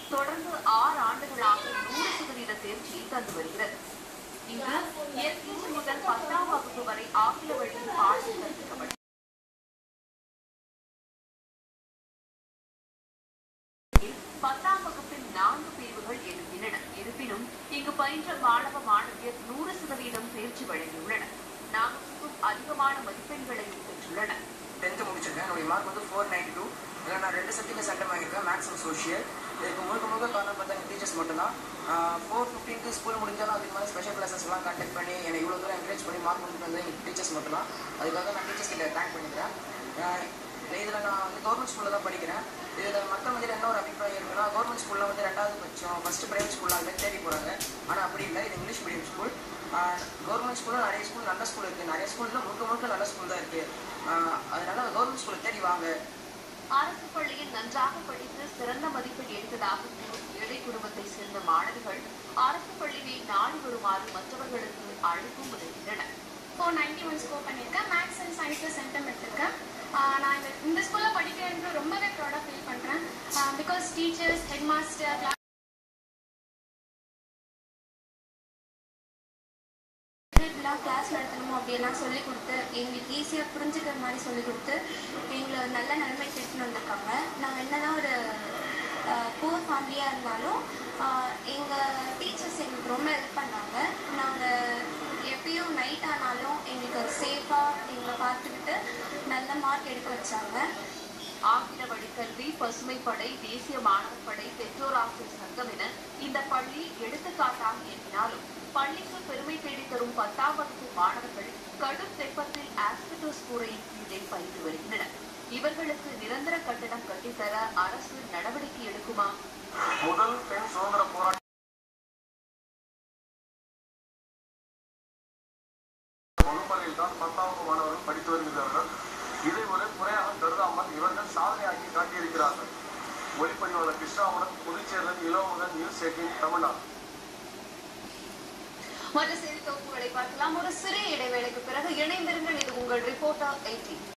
தொடர்ந்து ஆறு ஆண்டுகளாக நூறு சதவீத தேர்ச்சியை தந்து வருகிறது இங்கு எல்கேஜி முதல் பத்தாம் வகுப்பு வரை ஆங்கில வழியில் பாடம் கற்பிக்கப்படும் பத்தாம் வகுப்பில் நான்கு பிரிவுகள் இருக்கின்றன இருப்பினும் இங்கு பயின்ற மாணவ மாணவியர் நூறு சதவீதம் தேர்ச்சி வழங்கியுள்ளனர் நானூறுக்கும் அதிகமான மதிப்பெண்களையும் பெற்றுள்ளனர் டென்த்து முடிச்சிருக்கேன் என்னுடைய மார்க் வந்து ஃபோர் நைன்டி டூ இதில் நான் ரெண்டு சப்ஜெக்ட் சென்டம் வாங்கியிருக்கேன் மேக்ஸ் அண்ட் சோஷியல் இதுக்கு முழுக்க முழுக்க காரணம் பார்த்தா எங்கள் டீச்சர்ஸ் மட்டும்தான் ஃபோர் ஃபிஃப்டீன்க்கு ஸ்கூல் முடிஞ்சாலும் அதுக்கு மேலே ஸ்பெஷல் கிளாஸஸ்லாம் கண்டக்ட் பண்ணி என்னை இவ்வளோ தூரம் என்கரேஜ் பண்ணி மார்க் கொண்டு வந்து எங்கள் டீச்சர்ஸ் மட்டும்தான் அதுக்காக நான் டீச்சர்ஸ் கிட்ட தேங்க் பண்ணிக்கிறேன் இதில் நான் வந்து கவர்மெண்ட் ஸ்கூலில் தான் படிக்கிறேன் இதில் மக்கள் மத்தியில் என்ன ஒரு அபிப்பிராயம் இருக்குன்னா கவர்மெண்ட் ஸ்கூலில் வந்து ரெண்டாவது பட்சம் ஃபஸ்ட்டு பிரைவேட் ஸ்கூலில் அது மாதிரி தேடி போகிறாங்க ஆனால் அப்படி இல்லை இது இங்கிலீஷ் மீடியம் ஸ்கூல் கவர்மெண்ட் ஸ்கூலில் நிறைய ஸ்கூல் நல்ல ஸ்கூல் இருக்குது நிறைய ஸ்கூலில் முழுக்க முழுக்க நல்ல ஸ்கூல் தான் இருக்குது அதனால கவர்மெண்ட் ஸ்கூலை தேடி வாங்க அரசு பள்ளியில் நன்றாக படித்து சிறந்த மதிப்பெண் எடுத்ததாக கூறும் ஏழை குடும்பத்தை சேர்ந்த மாணவிகள் அரசு பள்ளியை நாடி வருமாறு மற்றவர்களுக்கு அழைப்பும் விடுகின்றனர் ஃபோர் நைன்டி ஒன் ஸ்கோர் பண்ணியிருக்கேன் மேக்ஸ் அண்ட் சயின்ஸில் சென்டம் எடுத்திருக்கேன் ஆஹ் நான் இந்த இந்த ஸ்கூலில் படிக்கிறேன்னு ரொம்பவே ப்ரௌடாக ஃபீல் பண்ணுறேன் பிகாஸ் டீச்சர்ஸ் ஹெட் மாஸ்டர் இப்படிலாம் கிளாஸ் நடத்தணும் அப்படியெல்லாம் சொல்லி கொடுத்து எங்களுக்கு ஈஸியாக புரிஞ்சுக்கிற மாதிரி சொல்லி கொடுத்து எங்களை ஒரு நல்ல நிலைமைக்கு எடுத்துன்னு வந்திருக்காங்க நாங்கள் என்னதான் ஒரு புவர் ஃபேமிலியாக இருந்தாலும் எங்கள் டீச்சர்ஸ் எங்களுக்கு ரொம்ப ஹெல்ப் பண்ணாங்க நாங்கள் எப்பயும் நைட் ஆனாலும் எங்களுக்கு சேஃபாக எங்களை பார்த்துக்கிட்டு நல்ல மார்க் எடுக்க வச்சாங்க ஆங்கில வழிக்கல்வி பசுமை படை தேசிய மாணவர் படை பெற்றோர் ஆசிரியர் சங்கம் என இந்த பள்ளி எடுத்துக்காட்டாக இயங்கினாலும் பள்ளிக்கு பெருமை தேடித் தரும் பத்தாம் வகுப்பு மாணவர்கள் கடும் வெப்பத்தில் ஆஸ்பெட்டோஸ் கூரையின் கீழே பயின்று வருகின்றனர் இவர்களுக்கு நிரந்தர கட்டடம் கட்டித்தர அரசு நடவடிக்கை எடுக்குமா முதல் பெண் சுதந்திர போராட்ட வகுப்பறையில் தான் பத்தாவது மாணவர்கள் படித்து வருகிறார்கள் இதை ஒரு குறையாக கருதாமல் இவர்கள் சாதனையாக்கி காட்டியிருக்கிறார்கள் ஒளிப்பதிவாளர் கிருஷ்ணாவுடன் புதுச்சேரியில் இளவுடன் நியூஸ் எயிட்டீன் தமிழ்நாடு மற்ற செய்தி தொகுப்புகளை பார்க்கலாம் ஒரு சிறிய இடைவேளைக்கு பிறகு இணைந்திருங்கள் இது உங்கள் ரிப்போர்ட்டர் எயிட்டீன்